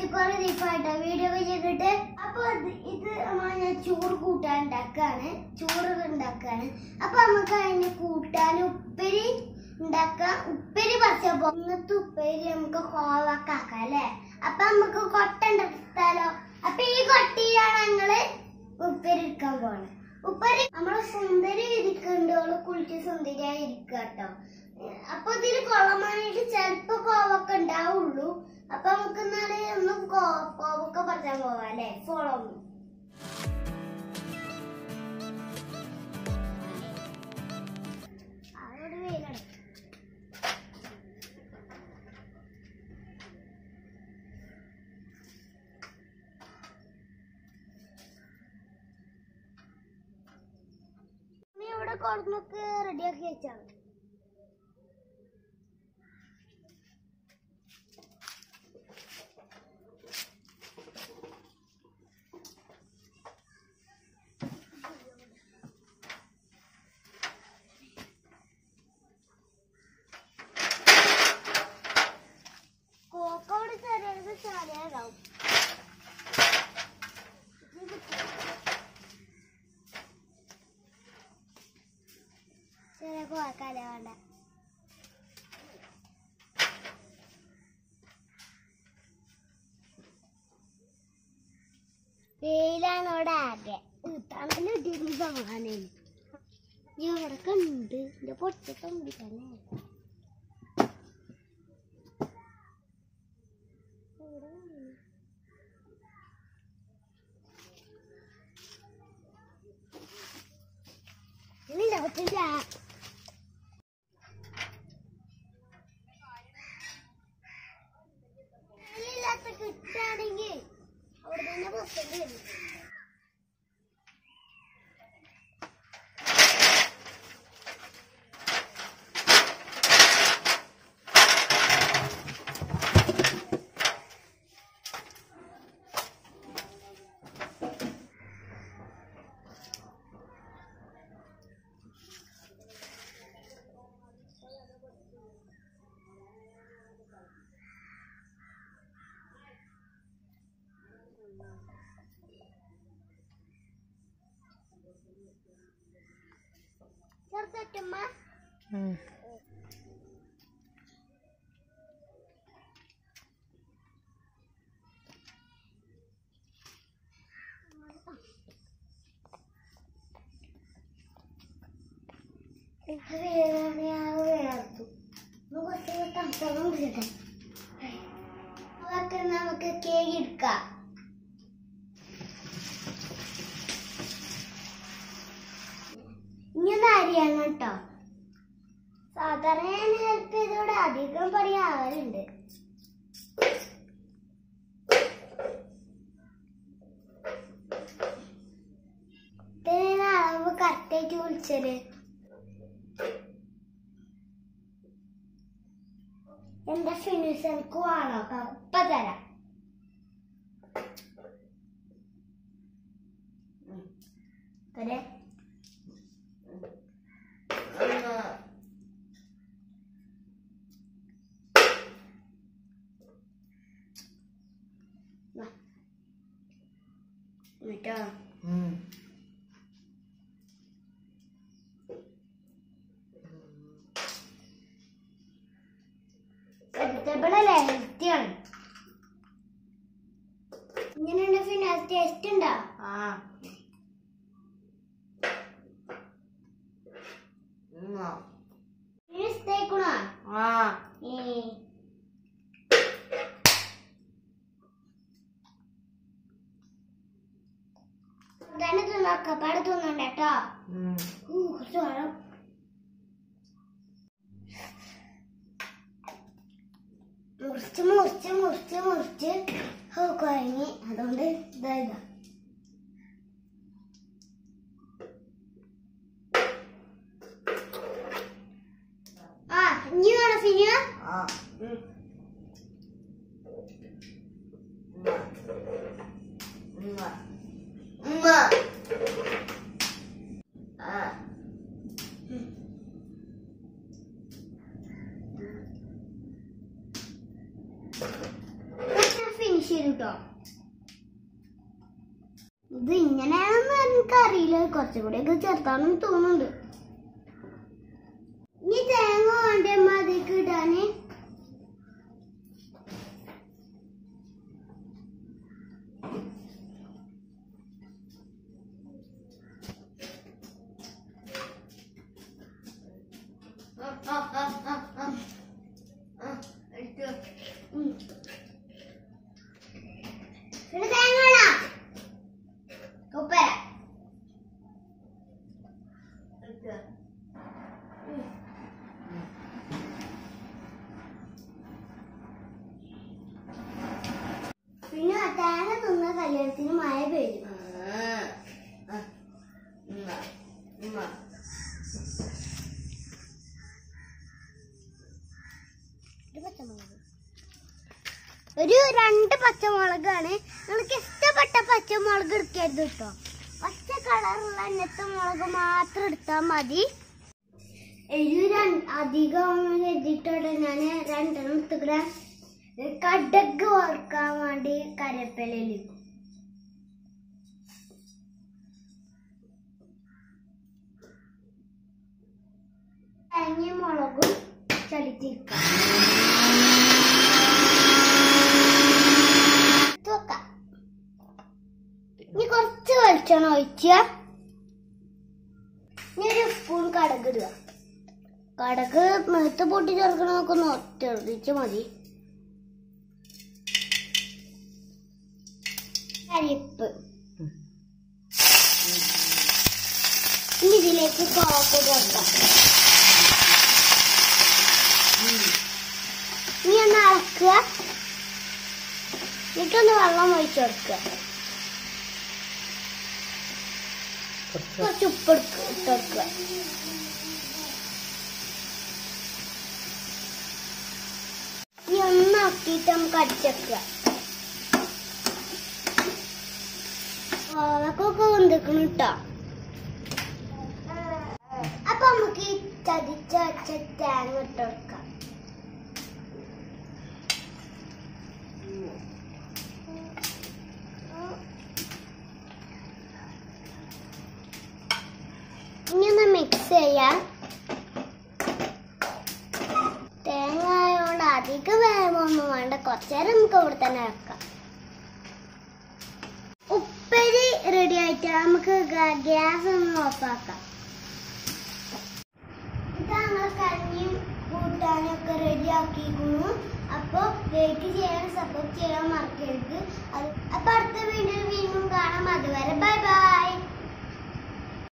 കുറെ ദിവസമായിട്ടാ വീഡിയോ ചെയ്തിട്ട് അപ്പൊ ഇത് ഇത് നമ്മ ഞാൻ ചോറ് കൂട്ടാൻ ഉണ്ടാക്കാണ് ചോറ് ഉണ്ടാക്കാണ് അപ്പൊ നമുക്ക് അതിന് കൂട്ടാൻ ഉപ്പേരി ഉണ്ടാക്കാം ഉപ്പേരി പറിച്ചപ്പോ ഇന്നത്തെ ഉപ്പേരി നമുക്ക് കോവക്കാക്കാം അല്ലേ അപ്പൊ നമുക്ക് കൊട്ട ഉണ്ടാക്കാലോ അപ്പൊ ഈ കൊട്ടിയാണ് ഞങ്ങള് ഉപ്പേരി എടുക്കാൻ പോണത് ഉപ്പേരി നമ്മളെ സുന്ദരി ഇരിക്കണ്ടോള് കുളിച്ച് സുന്ദരിയായി ഇരിക്കുക കേട്ടോ അപ്പൊ ഇതില് കൊള്ളമാനായിട്ട് ചെലപ്പോ കോവക്ക ഉണ്ടാവുള്ളൂ അപ്പൊ നമുക്ക് എന്നാല് ഒന്ന് കോ- കോവക്ക പറിച്ചാൻ പോവാം അല്ലേ ഫോളോ അവിടെ വെയിലാണ് നീ ഇവിടെ കൊടുന്നൊക്കെ റെഡിയാക്കി വെച്ചാണ് കോക്കോട് ചെറിയത് ചെറിയതാവും ചെറിയ കോക്കാലേ വേണ്ട വെയിലാണ് അവിടെ ആകെ തണല് കിട്ടിയിരുന്ന സമാധാനം എവിടൊക്കെ ഉണ്ട് എന്റെ പൊട്ടത്തെ മുടിക്കല്ലേ എവിടെ ഉണ്ട്? ഇല്ല പറ്റില്ല ഇല്ലാത്ത കിട്ടുകയാണെങ്കിൽ അവിടെ തന്നെ പുറത്തേക്ക് വരും ചെറുതറ്റമ്മ അതൊക്കെ നമുക്ക് കേക്ക് എടുക്കാം ഇങ്ങനെ അരിയാണ് കേട്ടോ സാധാരണ ഞാൻ ഹെൽപ്പ് ചെയ്തോടെ അധികം പണി ആവലുണ്ട് ഇതിന് അളവ് കറക്റ്റായിട്ട് വിളിച്ചത് എന്റെ ഫിനിഷ് എനിക്ക് വേണോ ഇപ്പൊ തരാം തരേ എന്നിട്ടോ വെജിറ്റബിൾ അല്ലേ ഹെൽത്തിയാണ് ഇങ്ങനെയുണ്ട് പിന്നെ ടേസ്റ്റ് ഉണ്ടോ ഇഷ്ടേക്കണോ ഏ തന്നെ തിന്നോക്കാം പാടെ തിന്നണ്ട കേട്ടോ ഊ, കുറച്ച് വെള്ളം മുറിച്ച് മുറിച്ച് മുറിച്ച് മുറിച്ച് ഓ, കുഴങ്ങി അതുകൊണ്ട് ഇതായതാ ആ ഇനി വേണം സിനിമ ഫിനിഷ് വരും കേട്ടോ ഇത് ഇങ്ങനെയാണെന്ന് എനിക്ക് അറിയില്ല കുറച്ചും കൂടി ഒക്കെ ചേർത്താണെന്ന് തോന്നുന്നുണ്ട് ഇനി തേങ്ങ വേണ്ട അതിലേക്ക് ഇടാന് ഉം. ഇവിടെ തേങ്ങ വേണോ? ഉപ്പര പിന്നെ തേങ്ങ തിന്ന കല്യാണത്തിന് മഴ പെയ്യും ഒരു പച്ചമുളക് ഒരു രണ്ട് പച്ചമുളകാണ് നിങ്ങൾക്ക് ഇഷ്ടപ്പെട്ട പച്ചമുളക് എടുക്കരുത് കേട്ടോ പച്ച കളറുള്ള അന്നത്തെ മുളക് മാത്രം എടുത്താൽ മതി എരിവ് രണ്ട് അധികം എഴുതിയിട്ടുണ്ട് ഞാൻ രണ്ടെണ്ണം എടുത്തുകൂടെ കടക്ക് വറുക്കാൻ വേണ്ടി കരപ്പലയിൽ തേങ്ങ മുളകും ചളിച്ചിരിക്കാം എടുത്ത് വെക്കാം. ഇനി കുറച്ച് വെളിച്ചെണ്ണ ഒഴിച്ച ഇനി ഒരു സ്പൂൺ കടക് ഇടുക കടക് മേത്ത് പൊട്ടി ചേർക്കണമൊക്കെ ഒന്ന് ഒറ്റ മതി കരിപ്പ് ഇനി ഇതിലേക്ക് കോപ്പ് ചേർക്കാം ഇനി ഒന്ന് അളക്കുക എന്നിട്ടൊന്ന് വെള്ളം ഒഴിച്ചു കൊടുക്കുക കുറച്ച് ഉപ്പ് എടുക്ക ഇട്ട് കൊടുക്കുക ഇനി ഒന്ന് ആക്കിയിട്ട് നമുക്ക് അടിച്ചെക്കുക ഓളക്കൊക്കെ വന്നിക്കണം കേട്ടോ അപ്പൊ നമുക്ക് ഈ ചതിച്ച വെച്ച തേങ്ങ ഇട്ട് കൊടുക്കാം ഇനി ഒന്ന് മിക്സ് ചെയ്യാം തേങ്ങ ആയതുകൊണ്ട് അധികം വേഗമൊന്നും വേണ്ട കുറച്ചേരം നമുക്ക് ഇവിടെ തന്നെ വെക്കാം ഉപ്പേരി റെഡി ആയിട്ട് നമുക്ക് ഗ്യാസ് ഒന്ന് ഓഫാക്കാം ഇത് നമ്മൾ കഞ്ഞിയും കൂട്ടാനും ഒക്കെ റെഡി ആക്കിയിരിക്കുന്നു അപ്പോൾ ലൈക്ക് ചെയ്യാൻ സപ്പോർട്ട് ചെയ്യാൻ മറക്കരുത് അത്- അപ്പൊ അടുത്ത വീഡിയോ